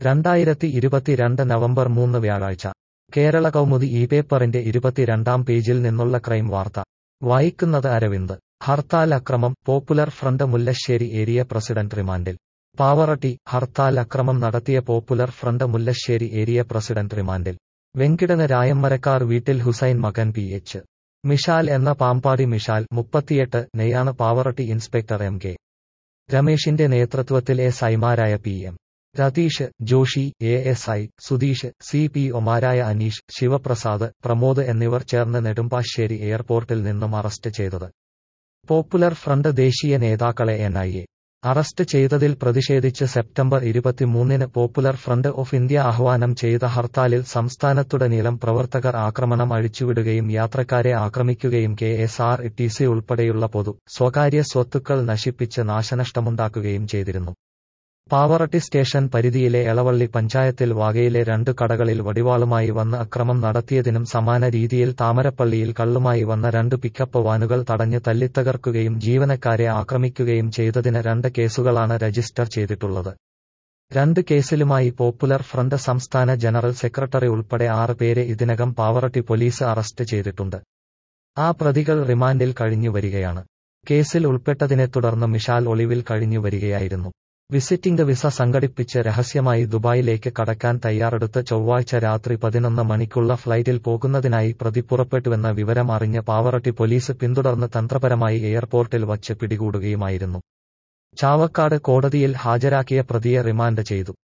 രണ്ടായിരത്തി ഇരുപത്തിരണ്ട് നവംബർ മൂന്ന് വ്യാഴാഴ്ച കേരള കൗമുദി ഈ പേപ്പറിന്റെ ഇരുപത്തിരണ്ടാം പേജിൽ നിന്നുള്ള ക്രൈം വാർത്ത വായിക്കുന്നത് അരവിന്ദ് ഹർത്താൽ അക്രമം popular front Mullassery area president റിമാൻഡിൽ പാവറട്ടി ഹർത്താൽ അക്രമം നടത്തിയ popular front Mullassery area president റിമാൻഡിൽ വെങ്കിടന് രായമ്മരക്കാർ വീട്ടിൽ ഹുസൈൻ മകൻ പി എച്ച് മിഷാൽ എന്ന പാമ്പാടി മിഷാൽ മുപ്പത്തിയെട്ട് നെയ്യാണ് പാവറട്ടി ഇൻസ്പെക്ടർ എം കെ രമേശിന്റെ നേതൃത്വത്തിൽ എസ് ഐമാരായ P M Ratheesh Joshi A S I Sudheesh C P ഒമാരായ അനീഷ് ശിവപ്രസാദ് പ്രമോദ് എന്നിവർ ചേർന്ന് നെടുമ്പാശ്ശേരി എയർപോർട്ടിൽ നിന്നും അറസ്റ്റ് ചെയ്തത് പോപ്പുലർ ഫ്രണ്ട് ദേശീയ നേതാക്കളെ എൻ ഐ എ അറസ്റ്റ് ചെയ്തതിൽ പ്രതിഷേധിച്ച് സെപ്റ്റംബർ ഇരുപത്തിമൂന്നിന് പോപ്പുലർ ഫ്രണ്ട് ഓഫ് ഇന്ത്യ ആഹ്വാനം ചെയ്ത ഹർത്താലിൽ സംസ്ഥാനത്തുടനീളം പ്രവർത്തകർ ആക്രമണം അഴിച്ചുവിടുകയും യാത്രക്കാരെ ആക്രമിക്കുകയും K S R T C ഉൾപ്പെടെയുള്ള പൊതു സ്വകാര്യ സ്വത്തുക്കൾ നശിപ്പിച്ച് നാശനഷ്ടമുണ്ടാക്കുകയും ചെയ്തിരുന്നു പാവറട്ടി സ്റ്റേഷൻ പരിധിയിലെ എളവള്ളി പഞ്ചായത്തിൽ വാഗയിലെ രണ്ട് കടകളിൽ വടിവാളുമായി വന്ന് അക്രമം നടത്തിയതിനും സമാന രീതിയിൽ താമരപ്പള്ളിയിൽ കള്ളുമായി വന്ന രണ്ട് പിക്കപ്പ് വാനുകൾ തടഞ്ഞ് തല്ലിത്തകർക്കുകയും ജീവനക്കാരെ ആക്രമിക്കുകയും ചെയ്തതിന് രണ്ട് കേസുകളാണ് രജിസ്റ്റർ ചെയ്തിട്ടുള്ളത് രണ്ട് കേസിലുമായി പോപ്പുലർ ഫ്രണ്ട് സംസ്ഥാന ജനറൽ സെക്രട്ടറി ഉൾപ്പെടെ ആറ് പേരെ ഇതിനകം പാവറട്ടി പോലീസ് അറസ്റ്റ് ചെയ്തിട്ടുണ്ട് ആ പ്രതികൾ റിമാൻഡിൽ കഴിഞ്ഞു വരികയാണ് കേസിൽ ഉൾപ്പെട്ടതിനെ തുടർന്ന് മിഷാൽ ഒളിവിൽ കഴിഞ്ഞു വരികയായിരുന്നു വിസിറ്റിംഗ് വിസ സംഘടിപ്പിച്ച് രഹസ്യമായി ദുബായിലേക്ക് കടക്കാൻ തയ്യാറെടുത്ത് ചൊവ്വാഴ്ച രാത്രി പതിനൊന്ന് മണിക്കുള്ള ഫ്ലൈറ്റിൽ പോകുന്നതിനായി പ്രതി പുറപ്പെട്ടുവെന്ന വിവരം അറിഞ്ഞ് പാവറട്ടി പോലീസ് പിന്തുടർന്ന് തന്ത്രപരമായി എയർപോർട്ടിൽ വച്ച് പിടികൂടുകയുമായിരുന്നു ചാവക്കാട് കോടതിയിൽ ഹാജരാക്കിയ പ്രതിയെ റിമാൻഡ് ചെയ്തു